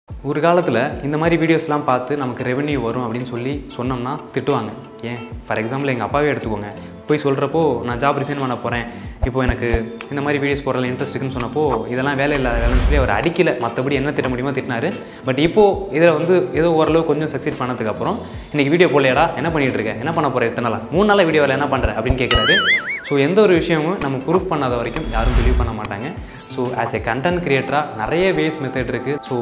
ஒரு காலத்தில் இந்த மாதிரி வீடியோஸ்லாம் பார்த்து நமக்கு ரெவென்யூ வரும் அப்படின்னு சொல்லி சொன்னோம்னா திட்டுவாங்க ஏன் ஃபார் எக்ஸாம்பிள் எங்கள் அப்பாவே எடுத்துக்கோங்க போய் சொல்கிறப்போ நான் ஜாப் ரிசைன் பண்ண போகிறேன் இப்போ எனக்கு இந்த மாதிரி வீடியோஸ் போடுறதுல இன்ட்ரெஸ்ட் இருக்குன்னு சொன்னப்போ இதெல்லாம் வேலை இல்லாத வேலைன்னு சொல்லி அவர் அடிக்கல மற்றபடி என்ன திட்ட முடியுமோ திட்டினாரு பட் இப்போது இதில் வந்து ஏதோ ஓரளவு கொஞ்சம் சக்சீட் பண்ணதுக்கப்புறம் இன்றைக்கி வீடியோ போடலையாடா என்ன பண்ணிட்டு இருக்க என்ன பண்ண போகிற இத்தனை நாளா மூணு நாளாக வீடியோவில் என்ன பண்ணுற அப்படின்னு கேட்குறாரு ஸோ எந்த ஒரு விஷயமும் நம்ம ப்ரூஃப் பண்ணாத வரைக்கும் யாரும் பிலீவ் பண்ண மாட்டாங்க ஸோ ஆஸ் எ கண்டென்ட் கிரியேட்டராக நிறைய வேஸ் மெத்தட் இருக்குது ஸோ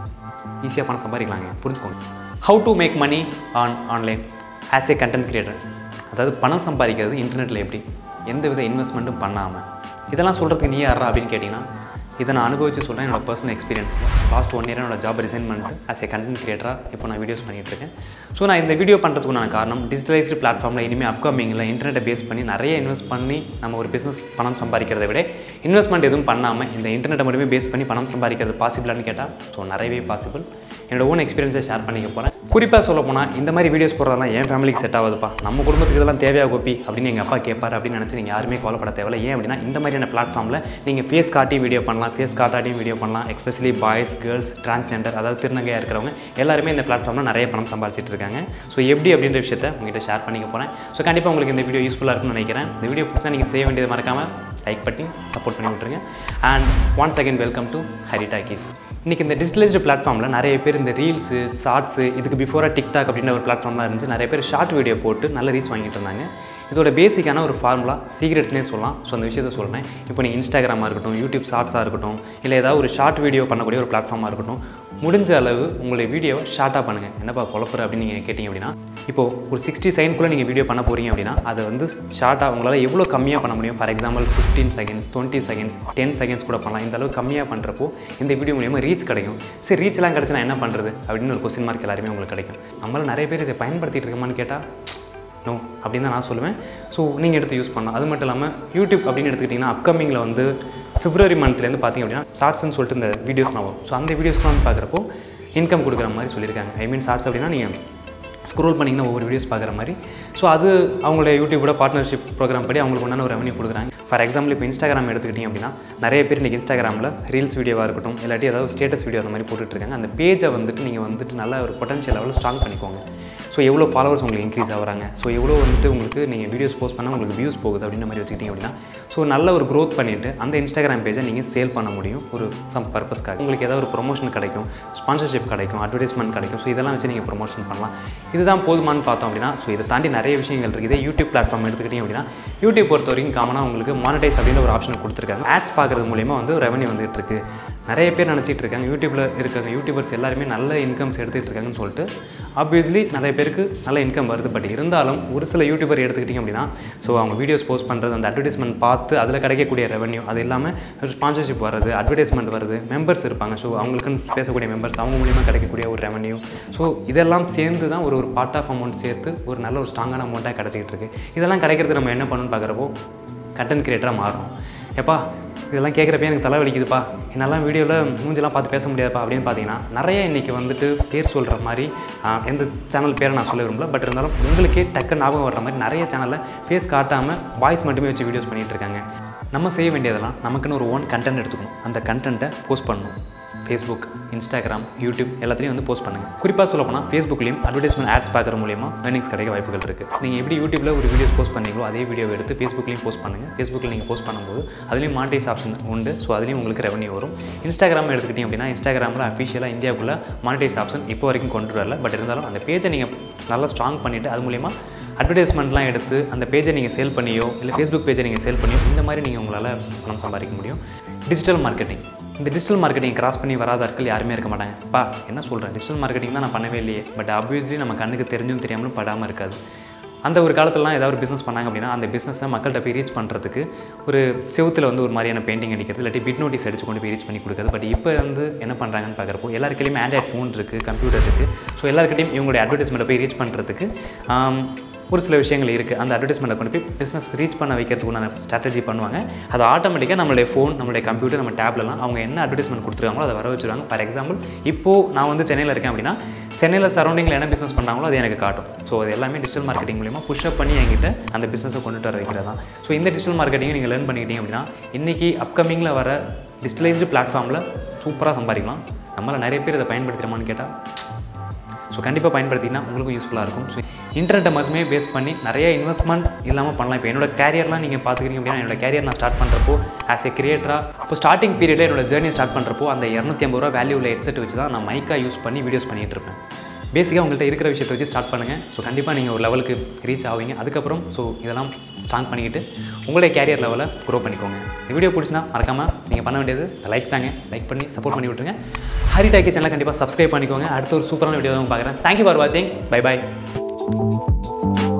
ஈஸியாக பணம் சம்பாதிக்கலாங்க புரிஞ்சுக்கோங்க how to make money on online as a content creator அதாவது பணம் சம்பாதிக்கிறது இன்டர்நெட்டில் எப்படி எந்த வித இன்வெஸ்ட்மெண்ட்டும் பண்ணாமல் இதெல்லாம் சொல்கிறதுக்கு நீ யாரா அப்படின்னு கேட்டிங்கன்னா இதை நான் அனுபவிச்சு சொல்கிறேன் என்னோட personal experience last one year என்னோட ஜாப் ரிசைன் பண்ணிட்டு ஆஸ் ஏ கண்டென்ட் கிரியேட்டராக இப்போ நான் வீடியோஸ் பண்ணிட்டு இருக்கேன் ஸோ நான் இந்த வீடியோ பண்ணுறதுக்குண்டான காரணம் டிஜிட்டலைஸ்டு பிளாட்ஃபார்மில் இனிமேல் அப்கமிங்கில் இன்டர்நெட்டை பேஸ் பண்ணி நிறைய இன்வெஸ்ட் பண்ணி நம்ம ஒரு பிஸ்னஸ் பணம் சம்பாதிக்கிறதை விட இன்வெஸ்ட்மெண்ட் எதுவும் பண்ணாமல் இந்த இன்டர்நெட்டை மட்டுமே பேஸ் பண்ணி பணம் சம்பாதிக்கிறது பாசிபிளான்னு கேட்டால் ஸோ நிறையவே பாசிபிள் என்னோட ஓன் எக்ஸ்பீரியன்ஸை ஷேர் பண்ணிக்க போகிறேன் குறிப்பாக சொல்ல போனால் இந்த மாதிரி வீடியோஸ் போடுறதெல்லாம் என் ஃபேமிலிக்கு செட் ஆகுதுப்பா நம்ம குடும்பத்துக்கு இதெல்லாம் தேவையா கோப்பி அப்படின்னு எங்கள் அப்பா கேட்பார் அப்படின்னு நினச்சி நீங்கள் யாருமே கவலைப்பட தேவையில்ல ஏன் அப்படின்னா இந்த மாதிரியான பிளாட்ஃபார்மில் நீங்கள் ஃபேஸ் காட்டி வீடியோ பண்ணலாம் ஃபேஸ் காட்டாட்டியும் வீடியோ பண்ணலாம் எஸ்பெஷலி பாய்ஸ் கேர்ள்ஸ் டிரான்ஸ்ஜெண்டர் அதாவது திருநங்கையாக இருக்கிறவங்க எல்லாருமே இந்த பிளாட்ஃபார்மில் நிறைய பணம் சம்பாதிச்சிட்டு இருக்காங்க ஸோ எப்படி அப்படின்ற விஷயத்தை உங்ககிட்ட ஷேர் பண்ணிக்க போகிறேன் ஸோ கண்டிப்பாக உங்களுக்கு இந்த வீடியோ யூஸ்ஃபுல்லாக இருக்கும்னு நினைக்கிறேன் இந்த வீடியோ பிடிச்சா நீங்கள் செய்ய வேண்டியது மறக்காமல் லைக் பண்ணி சப்போர்ட் பண்ணி விட்ருங்க and once again welcome to Hari talkies இன்றைக்கி இந்த டிஜிட்டலைஸ்டு பிளாட்ஃபார்மில் நிறைய பேர் இந்த ரீல்ஸு ஷார்ட்ஸு இதுக்கு பிஃபோராக டிக்டாக் அப்படின்ற ஒரு பிளாட்ஃபார்ம்லாம் இருந்துச்சு நிறைய பேர் ஷார்ட் வீடியோ போட்டு நல்ல ரீச் வாங்கிட்டு இருந்தாங்க இதோட பேசிக்கான ஒரு ஃபார்முலா சீக்ரெட்ஸ்னே சொல்லலாம் ஸோ அந்த விஷயத்த சொல்கிறேன் இப்போ நீங்கள் இன்ஸ்டாகிராமாக இருக்கட்டும் யூடியூப் ஷார்ட்ஸாக இருக்கட்டும் இல்லை ஏதாவது ஒரு ஷார்ட் வீடியோ பண்ணக்கூடிய ஒரு பிளாட்ஃபார்மாக இருக்கட்டும் முடிஞ்ச அளவு உங்களுடைய வீடியோவை ஷார்ட்டாக பண்ணுங்கள் என்னப்பா குழப்பற அப்படின்னு நீங்கள் கேட்டிங்க அப்படின்னா இப்போது ஒரு சிக்ஸ்டி செகண்ட்குள்ளே நீங்கள் வீடியோ பண்ண போகிறீங்க அப்படின்னா அதை வந்து ஷார்ட்டாக உங்களால் எவ்வளோ கம்மியாக பண்ண முடியும் for example fifteen seconds twenty seconds ten seconds கூட பண்ணலாம் இந்த அளவு கம்மியாக பண்ணுறப்போ இந்த வீடியோ மூலியமாக ரீச் கிடைக்கும் சரி ரீச்லாம் கிடச்சி நான் என்ன பண்ணுறது அப்படின்னு ஒரு கொஸ்டின் மார்க் எல்லாருமே உங்களுக்கு கிடைக்கும் நம்மள நிறைய பேர் இதை பயன்படுத்திட்டு இருக்கோமான்னு கேட்டால் நோ அப்படின்னு தான் நான் சொல்லுவேன் ஸோ நீங்கள் எடுத்து யூஸ் பண்ணலாம் அது மட்டும் இல்லாமல் யூடியூப் அப்படின்னு எடுத்துக்கிட்டிங்கன்னா அப்கமிங்கில் வந்து பிப்ரவரி மந்த்லேருந்து பார்த்தீங்க அப்படின்னா ஷார்ட்ஸ்னு சொல்லிட்டு இந்த வீடியோஸ்லாம் வரும் ஸோ அந்த வீடியோஸ்லாம் வந்து பார்க்குறப்போ இன்கம் கொடுக்குற மாதிரி சொல்லியிருக்காங்க ஐ மீன் ஷார்ட்ஸ் அப்படின்னா நீங்கள் ஸ்க்ரோல் பண்ணிங்கன்னா ஒவ்வொரு வீடியோஸ் பார்க்குற மாதிரி ஸோ அது அவங்களுடைய யூடியூபோட பார்ட்னர்ஷிப் ப்ரோக்ராம் படி அவங்களுக்கு உண்டான ஒரு ரெவன்யூ கொடுக்குறாங்க ஃபார் எக்ஸாம்பிள் இப்போ இன்ஸ்டாகிராம் எடுத்துக்கிட்டிங்க அப்படின்னா நிறைய பேர் இன்றைக்கி இன்ஸ்டாகிராமில் ரீல்ஸ் வீடியோவாக இருக்கட்டும் இல்லாட்டி ஏதாவது ஸ்டேட்டஸ் வீடியோ அந்த மாதிரி போட்டுட்ருக்காங்க அந்த பேஜை வந்துட்டு நீங்கள் வந்துட்டு நல்ல ஒரு பொட்டன்ஷியல் லெவலில் ஸ்ட்ராங் பண்ணிக்கோங்க ஸோ எவ்வளோ ஃபாலோவர்ஸ் உங்களுக்கு இன்க்ரீஸ் ஆகுறாங்க ஸோ எவ்வளோ வந்துட்டு உங்களுக்கு நீங்கள் வீடியோஸ் போஸ்ட் பண்ணால் உங்களுக்கு வியூஸ் போகுது அப்படின்ற மாதிரி வச்சுக்கிட்டிங்க அப்படின்னா ஸோ நல்ல ஒரு க்ரோத் பண்ணிவிட்டு அந்த இன்ஸ்டாகிராம் பேஜை நீங்கள் சேல் பண்ண முடியும் ஒரு சம் பர்பஸ்க்காக உங்களுக்கு ஏதாவது ஒரு ப்ரொமோஷன் கிடைக்கும் ஸ்பான்சர்ஷிப் கிடைக்கும் அட்வர்டைஸ்மெண்ட் கிடைக்கும் ஸோ இதெல்லாம் வச்சு நீங்கள் ப்ரொமோஷன் பண்ணலாம் இதுதான் போதுமானு பார்த்தோம் அப்படின்னா ஸோ இதை தாண்டி நிறைய விஷயங்கள் இருக்குது இதே யூடியூப் பிளாட்ஃபார்ம் எடுத்துக்கிட்டிங்க அப்படின்னா யூடியூப் பொறுத்த வரைக்கும் காமனாக உங்களுக்கு மானிடைஸ் அப்படின்னு ஒரு ஆப்ஷன் கொடுத்துருக்காங்க ஆட்ஸ் பார்க்குறது மூலியமாக வந்து ரெவன்யூ வந்துட்டு இருக்கு நிறைய பேர் நினச்சிட்டு இருக்காங்க யூடியூப்பில் இருக்காங்க யூடியூபர்ஸ் எல்லாருமே நல்ல இன்கம்ஸ் எடுத்துகிட்டு இருக்காங்கன்னு சொல்லிட்டு ஆப்வியஸ்லி நிறைய பேருக்கு நல்ல இன்கம் வருது பட் இருந்தாலும் ஒரு சில யூடியூபர் எடுத்துக்கிட்டிங்க அப்படின்னா ஸோ அவங்க வீடியோஸ் போஸ்ட் பண்ணுறது அந்த அட்வர்டைஸ்மெண்ட் பார்த்து அதில் கிடைக்கக்கூடிய ரெவன்யூ அது இல்லாமல் ஸ்பான்சர்ஷிப் வருது அட்வர்டைஸ்மெண்ட் வருது மெம்பர்ஸ் இருப்பாங்க ஸோ அவங்களுக்குன்னு பேசக்கூடிய மெம்பர்ஸ் அவங்க மூலியமாக கிடைக்கக்கூடிய ஒரு ரெவன்யூ ஸோ இதெல்லாம் சேர்ந்து தான் ஒரு ஒரு பார்ட் ஆஃப் அமௌண்ட் சேர்த்து ஒரு நல்ல ஒரு ஸ்ட்ராங்கான அமௌண்ட்டாக கிடச்சிக்கிட்டு இருக்கு இதெல்லாம் கிடைக்கிறது நம்ம என்ன பண்ணணும்னு பார்க்குறப்போ கண்டென்ட் கிரியேட்டராக மாறணும் எப்பா இதெல்லாம் கேட்குறப்ப எனக்கு தலை வலிக்குதுப்பா என்னெல்லாம் வீடியோவில் மூஞ்செல்லாம் பார்த்து பேச முடியாதுப்பா அப்படின்னு பார்த்தீங்கன்னா நிறைய இன்றைக்கி வந்துட்டு பேர் சொல்கிற மாதிரி ஆஹ், எந்த சேனல் பேரை நான் சொல்ல விரும்பல பட் இருந்தாலும் உங்களுக்கே டக்கு ஞாபகம் வர்ற மாதிரி நிறைய சேனலில் ஃபேஸ் காட்டாமல் வாய்ஸ் மட்டுமே வச்சு வீடியோஸ் பண்ணிகிட்டு இருக்காங்க நம்ம செய்ய வேண்டியதெல்லாம் நமக்குன்னு ஒரு ஓன் கண்டென்ட் எடுத்துக்கணும் அந்த கண்டென்ட்டை போஸ்ட் பண்ணணும் ஃபேஸ்புக் இன்ஸ்டாகிராம் யூடியூப் எல்லாத்துலேயும் வந்து போஸ்ட் பண்ணுங்கள் குறிப்பாக சொல்ல போனால் ஃபேஸ்புக்லேயும் அட்வர்டைஸ்மெண்ட் ஆட்ஸ் பார்க்குற மூலியமா earnings கிடைக்க வாய்ப்புகள் இருக்குது நீங்கள் எப்படி யூடியூப்பில் ஒரு வீடியோஸ் போஸ்ட் பண்ணீங்களோ அதே வீடியோ எடுத்து ஃபேஸ்புக்லேயும் போஸ்ட் பண்ணுங்கள் ஃபேஸ்புக்கில் நீங்கள் போஸ்ட் பண்ணும்போது அதுலேயும் மானிடைஸ் ஆப்ஷன் உண்டு ஸோ அதுலேயும் உங்களுக்கு ரெவன்யூ வரும் இன்ஸ்டாகிராம் எடுத்துக்கிட்டிங்க அப்படின்னா இன்ஸ்டாகிராமில் அஃபிஷியலாக இந்தியாவுக்குள்ள மானிடைஸ் ஆப்ஷன் இப்போ வரைக்கும் கொண்டு வரல பட் இருந்தாலும் அந்த பேஜை நீங்கள் நல்லா ஸ்ட்ராங் பண்ணிவிட்டு அது மூலிமா அட்வர்டைஸ்மெண்ட்லாம் எடுத்து அந்த பேஜை நீங்கள் சேல் பண்ணியோ இல்லை ஃபேஸ்புக் பேஜை நீங்கள் சேல் பண்ணியோ இந்த மாதிரி நீங்கள் உங்களால் பணம் சம்பாதிக்க முடியும் டிஜிட்டல் மார்க்கெட்டிங் இந்த டிஜிட்டல் மார்க்கெட்டிங் கிராஸ் பண்ணி வராத ஆட்கள் யாருமே இருக்க மாட்டாங்க பா என்ன சொல்கிறேன் டிஜிட்டல் மார்க்கெட்டிங் தான் நான் பண்ணவே இல்லையே பட் ஆப்வியஸ்லி நம்ம கண்ணுக்கு தெரிஞ்சும் தெரியாமலும் படாமல் இருக்காது அந்த ஒரு காலத்துலலாம் ஏதாவது ஒரு பிஸ்னஸ் பண்ணாங்க அப்படின்னா அந்த பிஸ்னஸை மக்கள்கிட்ட போய் ரீச் பண்ணுறதுக்கு ஒரு செவுத்தில் வந்து ஒரு மாதிரியான பெயிண்டிங் அடிக்கிறது இல்லாட்டி பிட் நோட்டீஸ் அடிச்சு கொண்டு போய் ரீச் பண்ணி கொடுக்குறது பட் இப்போ வந்து என்ன பண்ணுறாங்கன்னு பார்க்குறப்போ எல்லாருக்கையுமே ஆண்ட்ராய்ட் ஃபோன் இருக்குது கம்ப்யூட்டர் இருக்குது ஸோ எல்லாருக்கிட்டையும் இவங்களுடைய அட்வர்டைஸ்மெண்ட்டை போய் ரீச் பண்ணுறதுக்கு ஆம், ஒரு சில விஷயங்கள் இருக்குது அந்த அட்வர்டைஸ்மெண்ட்டை கொண்டு போய் பிஸ்னஸ் ரீச் பண்ண வைக்கிறதுக்குண்டான ஸ்ட்ராட்டஜி பண்ணுவாங்க அது ஆட்டோமேட்டிக்காக நம்மளுடைய ஃபோன் நம்மளுடைய கம்ப்யூட்டர் நம்ம டேப்லலாம் அவங்க என்ன அட்வர்டைஸ்மெண்ட் கொடுத்துருக்காங்களோ அதை வர வச்சுருவாங்க ஃபார் எக்ஸாம்பிள் இப்போது நான் வந்து சென்னையில் இருக்கேன் அப்படின்னா சென்னையில் சரௌண்டிங்கில் என்ன பிஸ்னஸ் பண்ணுறாங்களோ அது எனக்கு காட்டும் ஸோ அது எல்லாமே டிஜிட்டல் மார்க்கெட்டிங் மூலிமா புஷ் அப் பண்ணி என்கிட்ட அந்த பிஸ்னஸை கொண்டுட்டு வர வைக்கிறது தான் ஸோ இந்த டிஜிட்டல் மார்க்கெட்டிங்கை நீங்கள் லேர்ன் பண்ணிக்கிட்டீங்க அப்படின்னா இன்றைக்கி அப்கமிங்கில் வர டிஜிட்டலைஸ்டு பிளாட்ஃபார்மில் சூப்பராக சம்பாதிக்கலாம் நம்மள நிறைய பேர் இதை பயன்படுத்துகிறோமான்னு கேட்டால் ஸோ கண்டிப்பாக பயன்படுத்திங்கன்னா உங்களுக்கும் யூஸ்ஃபுல்லாக இருக்கும் ஸோ இன்டர்நெட்டை மட்டுமே பேஸ் பண்ணி நிறைய இன்வெஸ்ட்மெண்ட் இல்லாமல் பண்ணலாம் இப்போ என்னோட கேரியர்லாம் நீங்கள் பார்த்துக்கிறீங்க அப்படின்னா என்னோட கேரியர் நான் ஸ்டார்ட் பண்ணுறப்போ ஆஸ் எ கிரியேட்டராக இப்போ ஸ்டார்டிங் பீரியடில் என்னோட ஜேர்னி ஸ்டார்ட் பண்ணுறப்போ அந்த இரநூத்தி ஐம்பது ரூபா வேல்யூ உள்ள ஹெட்செட் வச்சு தான் நான் மைக்காக யூஸ் பண்ணி வீடியோஸ் பண்ணிகிட்டு இருப்பேன் பேசிக்காக உங்கள்கிட்ட இருக்கிற விஷயத்தை வச்சு ஸ்டார்ட் பண்ணுங்கள் ஸோ கண்டிப்பாக நீங்கள் ஒரு லெவலுக்கு ரீச் ஆவீங்க அதுக்கப்புறம் ஸோ இதெல்லாம் ஸ்ட்ராங் பண்ணிக்கிட்டு உங்களுடைய கேரியர் லெவலை க்ரோ பண்ணிக்கோங்க இந்த வீடியோ பிடிச்சினா மறக்காமல் நீங்கள் பண்ண வேண்டியது லைக் தாங்க லைக் பண்ணி சப்போர்ட் பண்ணி விட்டுருங்க ஹரி டாக்கி சேனலை கண்டிப்பாக சப்ஸ்கிரைப் பண்ணிக்கோங்க அடுத்த ஒரு சூப்பரான வீடியோ தான் பார்க்குறேன் தேங்க்யூ ஃபார் வாட்சிங் பை பை